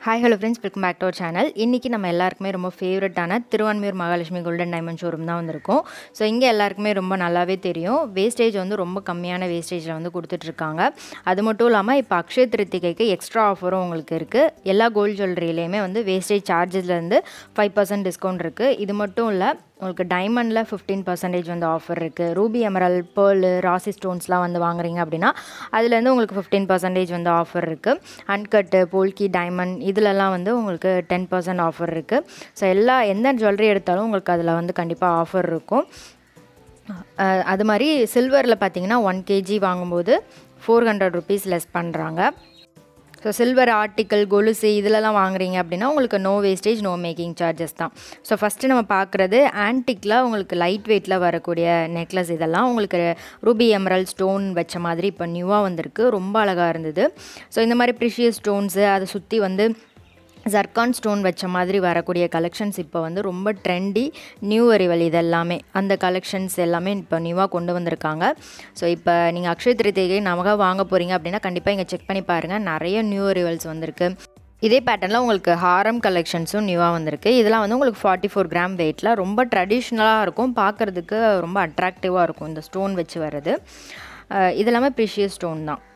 hi hello friends welcome back to our channel இன்றைக்கி நம்ம எல்லாருக்குமே ரொம்ப ஃபேவரட்டான Thiruvanmiyur Mahalakshmi golden diamond showroom தான் வந்திருக்கோம் ஸோ இங்கே எல்லாருக்குமே ரொம்ப நல்லாவே தெரியும் வேஸ்டேஜ் வந்து ரொம்ப கம்மியான வேஸ்டேஜில் வந்து கொடுத்துட்ருக்காங்க அது மட்டும் இல்லாமல் இப்போ அக்ஷய திருத்திகைக்கு எக்ஸ்ட்ரா ஆஃபரும் உங்களுக்கு இருக்குது எல்லா கோல்டு ஜுவல்லரியிலையுமே வந்து வேஸ்டேஜ் சார்ஜஸ்லேருந்து ஃபைவ் பர்சன்ட் டிஸ்கவுண்ட் இருக்குது இது மட்டும் இல்லை உங்களுக்கு டைமண்டில் ஃபிஃப்டீன் பர்சன்டேஜ் வந்து ஆஃபர் இருக்குது ரூபி எமரல் பேர்லு ராசி ஸ்டோன்ஸ்லாம் வந்து வாங்குறீங்க அப்படின்னா அதுலேருந்து உங்களுக்கு ஃபிஃப்டீன் பர்சன்டேஜ் வந்து ஆஃபர் இருக்குது அன்கட்டு போல்கி டைமண்ட் இதிலலாம் வந்து உங்களுக்கு டென் பர்சன்ட் ஆஃபர் இருக்குது ஸோ எல்லா எந்த ஜுவல்லரி எடுத்தாலும் உங்களுக்கு அதில் வந்து கண்டிப்பாக ஆஃபர் இருக்கும் அஹ் அது மாதிரி சில்வரில் பார்த்தீங்கன்னா ஒன் கேஜி வாங்கும்போது ஃபோர் ஹண்ட்ரட் ருபீஸ் லெஸ் பண்ணுறாங்க ஸோ சில்வர் ஆர்டிக்கல் கொலுசு இதிலலாம் வாங்குறீங்க அப்படின்னா உங்களுக்கு no wastage no making charges தான் ஸோ ஃபஸ்ட்டு நம்ம பார்க்குறது ஆன்டிக்கில் உங்களுக்கு லைட் வெயிட்டில் வரக்கூடிய நெக்லஸ் இதெல்லாம் உங்களுக்கு ரூபி எமரல் ஸ்டோன் வச்ச மாதிரி இப்போ நியூவாக வந்திருக்கு ரொம்ப அழகாக இருந்தது ஸோ இந்த மாதிரி ப்ரிஷியஸ் ஸ்டோன்ஸு அதை சுற்றி வந்து ஜர்கான் ஸ்டோன் வச்ச மாதிரி வரக்கூடிய கலெக்ஷன்ஸ் இப்போ வந்து ரொம்ப ட்ரெண்டி நியூ அரிவல் இது எல்லாமே அந்த கலெக்ஷன்ஸ் எல்லாமே இப்போ நியூவாக கொண்டு வந்திருக்காங்க ஸோ இப்போ நீங்கள் அக்ஷய திருத்திகை நமக்காக வாங்க போகிறீங்க அப்படின்னா கண்டிப்பாக இங்கே செக் பண்ணி பாருங்கள் நிறைய நியூ அரிவல்ஸ் வந்திருக்கு இதே பேட்டர்னில் உங்களுக்கு ஹாரம் கலெக்ஷன்ஸும் நியூவாக வந்திருக்கு இதெல்லாம் வந்து உங்களுக்கு ஃபார்ட்டி ஃபோர் கிராம் வெயிட்டில் ரொம்ப ட்ரெடிஷ்னலாக இருக்கும் பார்க்குறதுக்கு ரொம்ப அட்ராக்டிவாக இருக்கும் இந்த ஸ்டோன் வச்சு வர்றது அஹ் இது எல்லாமே ப்ரிஷியஸ் ஸ்டோன் தான்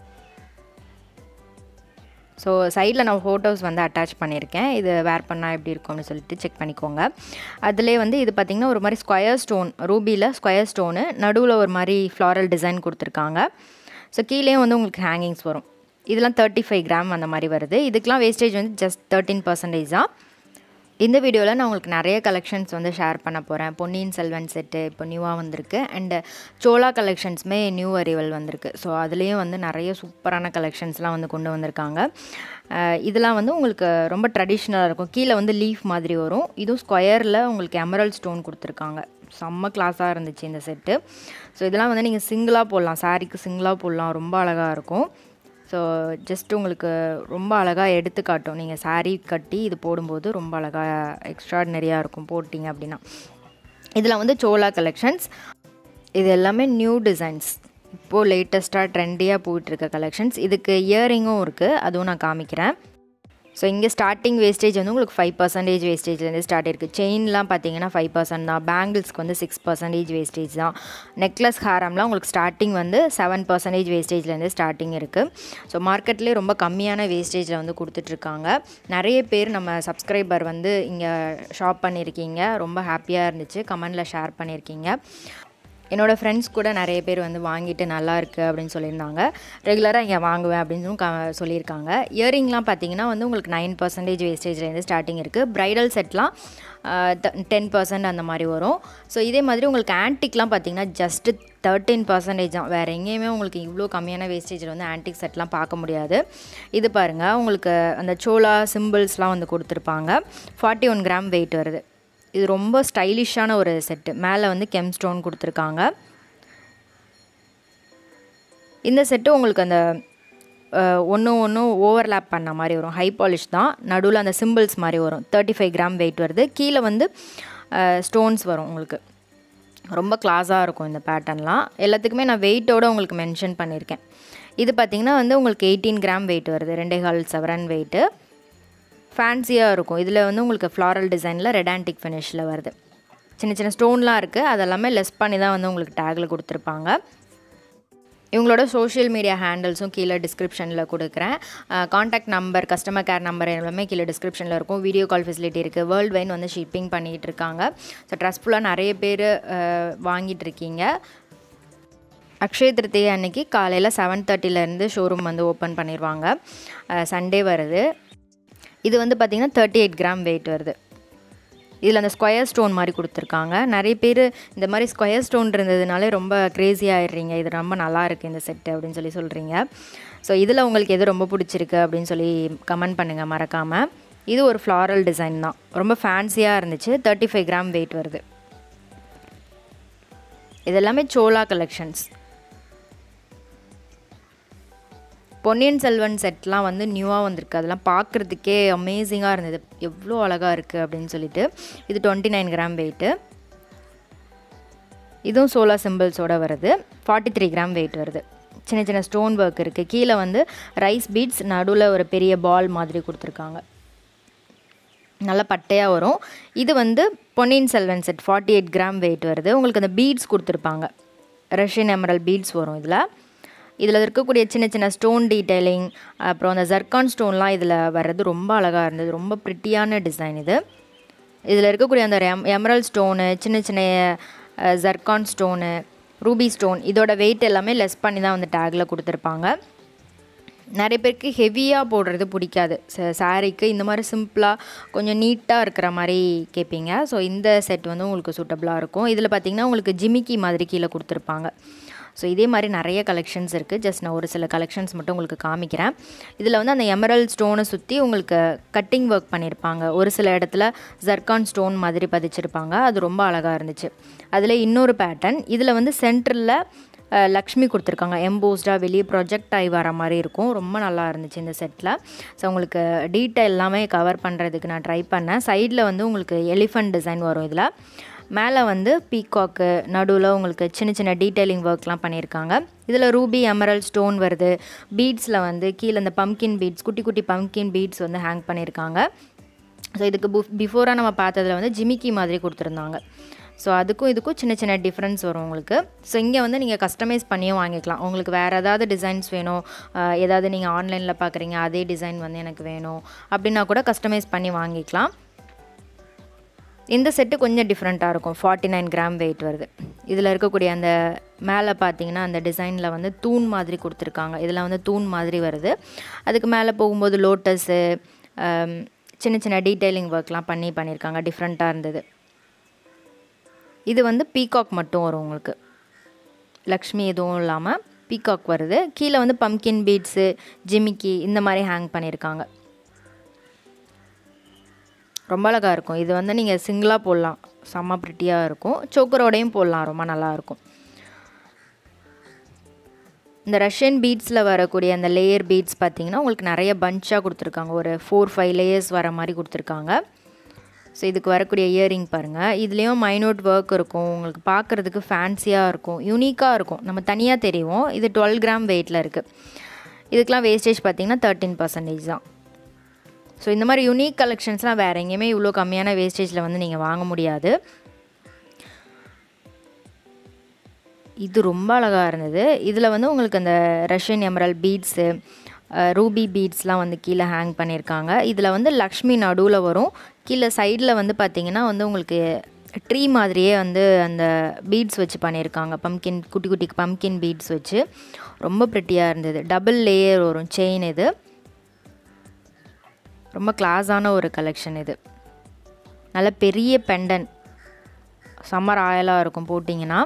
ஸோ சைடில் நான் ஃபோட்டோஸ் வந்து அட்டாச் பண்ணியிருக்கேன் இது வேர் பண்ணால் எப்படி இருக்கும்னு சொல்லிட்டு செக் பண்ணிக்கோங்க அதிலே வந்து இது பார்த்திங்கன்னா ஒரு மாதிரி ஸ்கொயர் ஸ்டோன் ரூபியில் ஸ்கொயர் ஸ்டோனு நடுவில் ஒரு மாதிரி ஃப்ளாரல் டிசைன் கொடுத்துருக்காங்க ஸோ கீழேயும் வந்து உங்களுக்கு ஹேங்கிங்ஸ் வரும் இதெல்லாம் தேர்ட்டி ஃபைவ் கிராம் அந்த மாதிரி வருது இதுக்கெலாம் வேஸ்டேஜ் வந்து ஜஸ்ட் தேர்ட்டீன் பர்சன்டேஜ் தான் இந்த வீடியோவில் நான் உங்களுக்கு நிறைய கலெக்ஷன்ஸ் வந்து ஷேர் பண்ண போகிறேன் பொன்னியின் செல்வன் செட்டு இப்போ நியூவாக வந்திருக்கு அண்டு சோலா கலெக்ஷன்ஸுமே நியூ அரைவல் வந்திருக்கு ஸோ அதுலேயும் வந்து நிறைய சூப்பரான கலெக்ஷன்ஸ்லாம் வந்து கொண்டு வந்திருக்காங்க அஹ் இதெல்லாம் வந்து உங்களுக்கு ரொம்ப ட்ரெடிஷ்னலாக இருக்கும் கீழே வந்து லீஃப் மாதிரி வரும் இதுவும் ஸ்கொயரில் உங்களுக்கு எமரல் ஸ்டோன் கொடுத்துருக்காங்க செம்ம கிளாஸாக இருந்துச்சு இந்த செட்டு ஸோ இதெல்லாம் வந்து நீங்கள் சிங்கிளாக போடலாம் சாரீக்கு சிங்கிளாக போடலாம் ரொம்ப அழகாக இருக்கும் ஸோ ஜஸ்ட் உங்களுக்கு ரொம்ப அழகாக எடுத்து காட்டும் நீங்கள் saree கட்டி இது போடும்போது ரொம்ப அழகாக எக்ஸ்ட்ராடினரியாக இருக்கும் போட்டிங்க அப்படின்னா இதில் வந்து சோலா கலெக்ஷன்ஸ் இது எல்லாமே நியூ டிசைன்ஸ் இப்போது லேட்டஸ்ட்டாக ட்ரெண்டியாக போயிட்டுருக்க கலெக்ஷன்ஸ் இதுக்கு இயரிங்கும் இருக்குது அதுவும் நான் காமிக்கிறேன் ஸோ இங்கே ஸ்டார்டிங் வேஸ்டேஜ் வந்து உங்களுக்கு ஃபைவ் பர்சன்டேஜ் வேஸ்டேஜ்லேருந்து ஸ்டார்ட் இருக்குது செயின்லாம் பார்த்தீங்கன்னா ஃபைவ் பர்சன்ட் தான் பேங்கிள்ஸ்க்கு வந்து சிக்ஸ் பர்சன்டேஜ் வேஸ்டேஜ் தான் நெக்லஸ் ஹாரம்லாம் உங்களுக்கு ஸ்டார்டிங் வந்து செவன் பர்சன்டேஜ் வேஸ்டேஜ்லேருந்து ஸ்டார்டிங் இருக்குது ஸோ மார்க்கெட்லேயே ரொம்ப கம்மியான வேஸ்டேஜில் வந்து கொடுத்துட்ருக்காங்க நிறைய பேர் நம்ம சப்ஸ்கிரைபர் வந்து இங்கே ஷாப் பண்ணியிருக்கீங்க ரொம்ப ஹாப்பியாக இருந்துச்சு கமெண்டில் ஷேர் பண்ணியிருக்கீங்க என்னோடய ஃப்ரெண்ட்ஸ் கூட நிறைய பேர் வந்து வாங்கிட்டு நல்லா இருக்குது அப்படின்னு சொல்லியிருந்தாங்க ரெகுலராக இங்கே வாங்குவேன் அப்படின்னு க சொல்லியிருக்காங்க இயரிங்லாம் பார்த்தீங்கன்னா வந்து உங்களுக்கு நைன் பர்சன்டேஜ் வேஸ்டேஜ்லேருந்து ஸ்டார்டிங் இருக்குது ப்ரைடல் செட்லாம் டென் பர்சன்ட் அந்த மாதிரி வரும் ஸோ இதே மாதிரி உங்களுக்கு ஆன்டிக்லாம் பார்த்தீங்கன்னா ஜஸ்ட்டு தேர்ட்டீன் பர்சன்டேஜ் தான் வேறு எங்கேயுமே உங்களுக்கு இவ்வளோ கம்மியான வேஸ்டேஜில் வந்து ஆன்டிக் செட்லாம் பார்க்க முடியாது இது பாருங்கள் உங்களுக்கு அந்த சோலா சிம்பிள்ஸ்லாம் வந்து கொடுத்துருப்பாங்க ஃபார்ட்டி ஒன் கிராம் வெயிட் வருது இது ரொம்ப ஸ்டைலிஷான ஒரு செட்டு மேலே வந்து கெம் ஸ்டோன் கொடுத்துருக்காங்க இந்த செட்டு உங்களுக்கு அந்த ஒன்று ஒன்று ஓவர்லேப் பண்ண மாதிரி வரும் ஹை பாலிஷ் தான் நடுவில் அந்த சிம்பிள்ஸ் மாதிரி வரும் தேர்ட்டி ஃபைவ் கிராம் வெயிட் வருது கீழே வந்து ஸ்டோன்ஸ் வரும் உங்களுக்கு ரொம்ப கிளாஸாக இருக்கும் இந்த பேட்டர்ன்லாம் எல்லாத்துக்குமே நான் வெயிட்டோடு உங்களுக்கு மென்ஷன் பண்ணியிருக்கேன் இது பார்த்திங்கன்னா வந்து உங்களுக்கு எயிட்டீன் கிராம் வெயிட் வருது ரெண்டே கால் செவரன் வெயிட்டு ஃபேன்சியாக இருக்கும் இதில் வந்து உங்களுக்கு ஃப்ளாரல் டிசைனில் ரெட் ஆன்டிக் ஃபினிஷில் வருது சின்ன சின்ன ஸ்டோன்லாம் இருக்குது அதெல்லாமே லெஸ் பண்ணி தான் வந்து உங்களுக்கு டேக்கில் கொடுத்துருப்பாங்க இவங்களோட சோஷியல் மீடியா ஹேண்டில்ஸும் கீழே டிஸ்கிரிப்ஷனில் கொடுக்குறேன் contact number customer care number எல்லாமே கீழே டிஸ்கிரிப்ஷனில் இருக்கும் வீடியோ கால் ஃபெசிலிட்டி இருக்குது வேர்ல்டு வைன் வந்து ஷிப்பிங் பண்ணிகிட்டு இருக்காங்க ஸோ ட்ரஸ்ட்ஃபுல்லாக நிறைய பேர் வாங்கிட்டு இருக்கீங்க அக்ஷய திருத்திகை அன்னைக்கு காலையில் செவன் தேர்ட்டிலேருந்து ஷோரூம் வந்து ஓப்பன் பண்ணிடுவாங்க சண்டே வருது இது வந்து பார்த்திங்கன்னா தேர்ட்டி எயிட் கிராம் வெயிட் வருது இதில் அந்த ஸ்கொயர் ஸ்டோன் மாதிரி கொடுத்துருக்காங்க நிறைய பேர் இந்த மாதிரி ஸ்கொயர் ஸ்டோன் இருந்ததுனாலே ரொம்ப க்ரேஸி ஆயிடுறீங்க இது ரொம்ப நல்லா இருக்குது இந்த செட்டு அப்படின்னு சொல்லி சொல்கிறீங்க ஸோ இதில் உங்களுக்கு எது ரொம்ப பிடிச்சிருக்கு அப்படின்னு சொல்லி கமெண்ட் பண்ணுங்கள் மறக்காமல் இது ஒரு ஃப்ளாரல் டிசைன் தான் ரொம்ப ஃபேன்சியாக இருந்துச்சு தேர்ட்டி ஃபைவ் கிராம் வெயிட் வருது இது எல்லாமே சோலா கலெக்ஷன்ஸ் பொன்னியின் செல்வன் செட்லாம் வந்து நியூவாக வந்திருக்கு அதெல்லாம் பார்க்குறதுக்கே அமேசிங்காக இருந்தது எவ்வளோ அழகாக இருக்குது அப்படின்னு சொல்லிட்டு இது டுவெண்ட்டி நைன் கிராம் வெயிட்டு இதுவும் சோலா சிம்பிள்ஸோட வருது ஃபார்ட்டி த்ரீ கிராம் வெயிட் வருது சின்ன சின்ன ஸ்டோன் ஒர்க் இருக்குது கீழே வந்து ரைஸ் பீட்ஸ் நடுவில் ஒரு பெரிய பால் மாதிரி கொடுத்துருக்காங்க நல்லா பட்டையாக வரும் இது வந்து Ponniyin Selvan set forty eight gram weight வருது உங்களுக்கு அந்த பீட்ஸ் கொடுத்துருப்பாங்க ரஷ்யன் எமரல் பீட்ஸ் வரும் இதில் இதில் இருக்கக்கூடிய சின்ன சின்ன ஸ்டோன் டீட்டெயிலிங் அப்புறம் அந்த ஜர்கான் ஸ்டோன்லாம் இதில் வர்றது ரொம்ப அழகாக இருந்தது ரொம்ப ப்ரிட்டியான டிசைன் இது இதில் இருக்கக்கூடிய அந்த எம் எமரல் ஸ்டோனு சின்ன சின்ன ஜர்கான் ஸ்டோனு ரூபி ஸ்டோன் இதோட வெயிட் எல்லாமே லெஸ் பண்ணி தான் வந்து டேக்கில் கொடுத்துருப்பாங்க நிறைய பேருக்கு ஹெவியாக போடுறது பிடிக்காது சாரீக்கு இந்த மாதிரி சிம்பிளாக கொஞ்சம் நீட்டாக இருக்கிற மாதிரி கேட்பீங்க ஸோ இந்த செட் வந்து உங்களுக்கு சூட்டபுளாக இருக்கும் இதில் பார்த்தீங்கன்னா உங்களுக்கு ஜிமிக்கி மாதிரி கீழே கொடுத்துருப்பாங்க ஸோ இதே மாதிரி நிறைய கலெக்ஷன்ஸ் இருக்குது ஜஸ்ட் நான் ஒரு சில கலெக்ஷன்ஸ் மட்டும் உங்களுக்கு காமிக்கிறேன் இதில் வந்து அந்த எமரல் ஸ்டோனை சுற்றி உங்களுக்கு கட்டிங் ஒர்க் பண்ணியிருப்பாங்க ஒரு சில இடத்துல ஜர்கான் ஸ்டோன் மாதிரி பதிச்சிருப்பாங்க அது ரொம்ப அழகாக இருந்துச்சு அதில் இன்னொரு பேட்டர்ன் இதில் வந்து சென்டரில் லக்ஷ்மி கொடுத்துருக்காங்க எம்போஸ்டாக வெளியே ப்ரொஜெக்ட் ஆகி வர மாதிரி இருக்கும் ரொம்ப நல்லா இருந்துச்சு இந்த செட்டில் ஸோ உங்களுக்கு டீட்டெயில் எல்லாமே கவர் பண்ணுறதுக்கு நான் ட்ரை பண்ணேன் சைடில் வந்து உங்களுக்கு எலிஃபண்ட் டிசைன் வரும் இதில் மேலே வந்து பீகாக்கு நடுவில் உங்களுக்கு சின்ன சின்ன டீட்டெயிலிங் ஒர்க்லாம் பண்ணியிருக்காங்க இதில் ரூபி எமரல் ஸ்டோன் வருது பீட்ஸில் வந்து கீழே இந்த பம்கின் பீட்ஸ் குட்டி குட்டி பம்கின் பீட்ஸ் வந்து ஹேங் பண்ணியிருக்காங்க ஸோ இதுக்கு பிஃபோராக நம்ம பார்த்ததில் வந்து ஜிமிக்கி மாதிரி கொடுத்துருந்தாங்க ஸோ அதுக்கும் இதுக்கும் சின்ன சின்ன டிஃப்ரென்ஸ் வரும் உங்களுக்கு ஸோ இங்கே வந்து நீங்கள் கஸ்டமைஸ் பண்ணியும் வாங்கிக்கலாம் உங்களுக்கு வேறு ஏதாவது டிசைன்ஸ் வேணும் ஏதாவது நீங்கள் ஆன்லைனில் பார்க்குறீங்க அதே டிசைன் வந்து எனக்கு வேணும் அப்படின்னா கூட கஸ்டமைஸ் பண்ணி வாங்கிக்கலாம் இந்த செட்டு கொஞ்சம் டிஃப்ரெண்ட்டாக இருக்கும் ஃபார்ட்டி நைன் கிராம் வெயிட் வருது இதில் இருக்கக்கூடிய அந்த மேலே பார்த்தீங்கன்னா அந்த டிசைனில் வந்து தூண் மாதிரி கொடுத்துருக்காங்க இதில் வந்து தூண் மாதிரி வருது அதுக்கு மேலே போகும்போது லோட்டஸு சின்ன சின்ன டீட்டெயிலிங் ஒர்க்லாம் பண்ணி பண்ணியிருக்காங்க டிஃப்ரெண்ட்டாக இருந்தது இது வந்து பீகாக் மட்டும் வரும் உங்களுக்கு லக்ஷ்மி எதுவும் இல்லாமல் பீகாக் வருது கீழே வந்து பம்கின் பீட்ஸு ஜிமிக்கி இந்த மாதிரி ஹேங் பண்ணியிருக்காங்க ரொம்ப அழகாக இருக்கும் இது வந்து நீங்கள் சிங்கிளாக போடலாம் செம்ம ப்ரிட்டியாக இருக்கும் சோக்கரோடையும் போடலாம் ரொம்ப நல்லாயிருக்கும் இந்த ரஷ்யன் பீட்ஸில் வரக்கூடிய அந்த லேயர் பீட்ஸ் பார்த்திங்கன்னா உங்களுக்கு நிறைய பஞ்சாக கொடுத்துருக்காங்க ஒரு ஃபோர் ஃபைவ் லேயர்ஸ் வர மாதிரி கொடுத்துருக்காங்க ஸோ இதுக்கு வரக்கூடிய இயரிங் பாருங்கள் இதுலேயும் மைனூட் ஒர்க் இருக்கும் உங்களுக்கு பார்க்குறதுக்கு ஃபேன்சியாக இருக்கும் யூனிக்காக இருக்கும் நம்ம தனியாக தெரியும் இது டுவெல் கிராம் வெயிட்டில் இருக்குது இதுக்கெலாம் வேஸ்டேஜ் பார்த்திங்கன்னா தேர்ட்டின் பர்சன்டேஜ் தான் ஸோ இந்த மாதிரி யூனிக் கலெக்ஷன்ஸ்லாம் வேறு எங்கேயுமே இவ்வளோ கம்மியான வேஸ்டேஜில் வந்து நீங்கள் வாங்க முடியாது இது ரொம்ப அழகாக இருந்தது இதில் வந்து உங்களுக்கு அந்த ரஷ்யன் எமரல் பீட்ஸு ரூபி பீட்ஸ்லாம் வந்து கீழே ஹேங் பண்ணியிருக்காங்க இதில் வந்து லக்ஷ்மி நடுவில் வரும் கீழே சைடில் வந்து பார்த்திங்கன்னா வந்து உங்களுக்கு ட்ரீ மாதிரியே வந்து அந்த பீட்ஸ் வச்சு பண்ணியிருக்காங்க பம்கின் குட்டி குட்டி பம்கின் பீட்ஸ் வச்சு ரொம்ப ப்ரிட்டியாக இருந்தது டபுள் லேயர் வரும் செயின் இது ரொம்ப கிளாஸான ஒரு கலெக்ஷன் இது நல்ல பெரிய பெண்டன் சம்மர் ஆயலாக இருக்கும் போட்டிங்கன்னா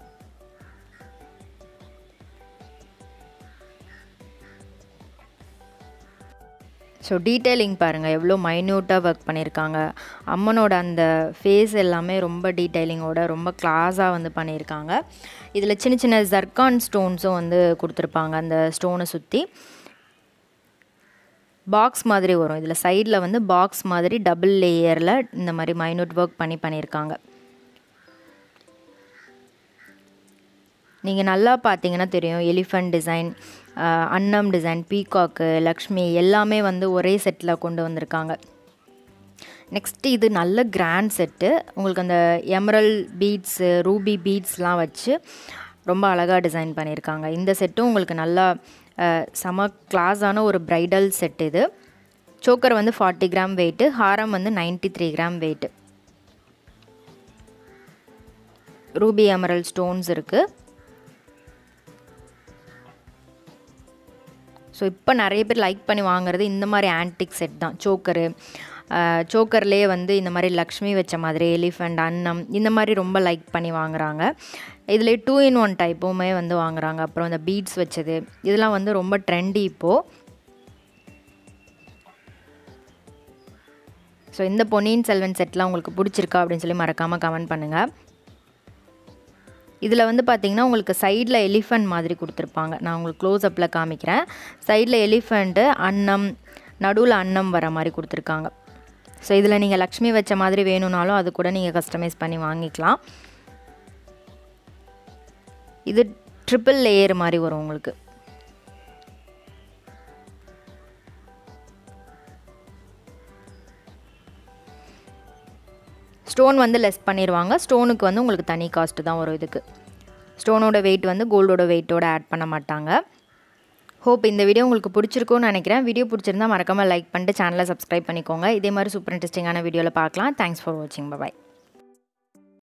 ஸோ டீட்டெயிலிங் பாருங்கள் எவ்வளோ மைன்யூட்டாக ஒர்க் பண்ணியிருக்காங்க அம்மனோட அந்த ஃபேஸ் எல்லாமே ரொம்ப டீட்டெயிலிங்கோட ரொம்ப கிளாஸாக வந்து பண்ணியிருக்காங்க இதில் சின்ன சின்ன ஜர்கான் ஸ்டோன்ஸும் வந்து கொடுத்துருப்பாங்க அந்த ஸ்டோனை சுற்றி பாக்ஸ் மாதிரி வரும் இதில் சைடில் வந்து பாக்ஸ் மாதிரி டபுள் லேயரில் இந்த மாதிரி மைனூட் ஒர்க் பண்ணி பண்ணியிருக்காங்க நீங்கள் நல்லா பார்த்தீங்கன்னா தெரியும் எலிஃபண்ட் டிசைன் அன்னம் டிசைன் பீகாக்கு லக்ஷ்மி எல்லாமே வந்து ஒரே செட்டில் கொண்டு வந்திருக்காங்க நெக்ஸ்ட் இது நல்ல கிராண்ட் செட்டு உங்களுக்கு அந்த எமரல் பீட்ஸு ரூபி பீட்ஸ்லாம் வச்சு ரொம்ப அழகாக டிசைன் பண்ணியிருக்காங்க இந்த செட்டும் உங்களுக்கு நல்லா செம கிளாஸான ஒரு ப்ரைடல் செட் இது சோக்கர் வந்து ஃபார்ட்டி கிராம் வெயிட்டு ஹாரம் வந்து ninety three gram weight ruby emerald stones இருக்குது ஸோ இப்போ நிறைய பேர் லைக் பண்ணி வாங்குறது இந்த மாதிரி ஆன்டிக் செட் தான் சோக்கரு சோக்கர்லேயே வந்து இந்த மாதிரி லக்ஷ்மி வச்ச மாதிரி எலிஃபண்ட் அன்னம் இந்த மாதிரி ரொம்ப லைக் பண்ணி வாங்குறாங்க இதில் டூ இன் ஒன் டைப்புமே வந்து வாங்குறாங்க அப்புறம் இந்த பீட்ஸ் வச்சது இதெல்லாம் வந்து ரொம்ப ட்ரெண்டி இப்போது ஸோ இந்த பொன்னியின் செல்வன் செட்லாம் உங்களுக்கு பிடிச்சிருக்கா அப்படின்னு சொல்லி மறக்காமல் கமெண்ட் பண்ணுங்கள் இதில் வந்து பார்த்திங்கன்னா உங்களுக்கு சைடில் எலிஃபண்ட் மாதிரி கொடுத்துருப்பாங்க நான் உங்களுக்கு க்ளோஸ்அப்பில் காமிக்கிறேன் சைடில் எலிஃபண்ட்டு அன்னம் நடுவில் அன்னம் வர மாதிரி கொடுத்துருக்காங்க ஸோ இதில் நீங்கள் லக்ஷ்மி வச்ச மாதிரி வேணும்னாலும் அது கூட நீங்கள் கஸ்டமைஸ் பண்ணி வாங்கிக்கலாம் இது ட்ரிபிள் லேயர் மாதிரி வரும் உங்களுக்கு ஸ்டோன் வந்து லெஸ் பண்ணிடுவாங்க ஸ்டோனுக்கு வந்து உங்களுக்கு தனி காஸ்ட்டு தான் வரும் இதுக்கு ஸ்டோனோட வெயிட் வந்து கோல்டோட வெயிட்டோட ஆட் பண்ண மாட்டாங்க ஹோப் இந்த வீடியோ உங்களுக்கு பிடிச்சிருக்கும்னு நினைக்கிறேன் வீடியோ பிடிச்சிருந்தா மறக்காமல் லைக் பண்ணிட்டு சேனலை சப்ஸ்கிரைப் பண்ணிக்கோங்க இதே மாதிரி சூப்பர் இன்ட்ரெஸ்டிங்கான வீடியோவில் பார்க்கலாம் தேங்க்ஸ் ஃபார் வாட்சிங் பாய்